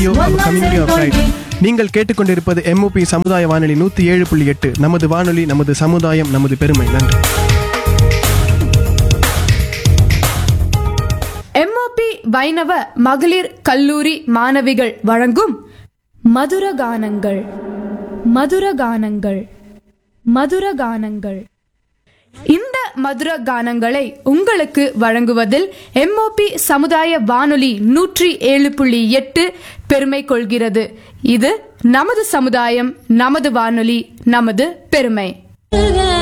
radio community of right நீங்கள் கேட்டுக்கொண்டிருப்பது MOP சமுதாய வானொலி நூற்றி ஏழு புள்ளி எட்டு நமது வானொலி நமது சமுதாயம் நமது பெருமை நன்றி எம்ஓபி வைணவ மகளிர் கல்லூரி மாணவிகள் வழங்கும் மதுரகானங்கள் மதுரகானங்கள் மதுரகானங்கள் இந்த மதுர கானங்களை உங்களுக்கு வழங்குவதில் எம்ஓபி சமுதாய வானொலி நூற்றி ஏழு புள்ளி எட்டு பெருமை கொள்கிறது இது நமது சமுதாயம் நமது வானொலி நமது பெருமை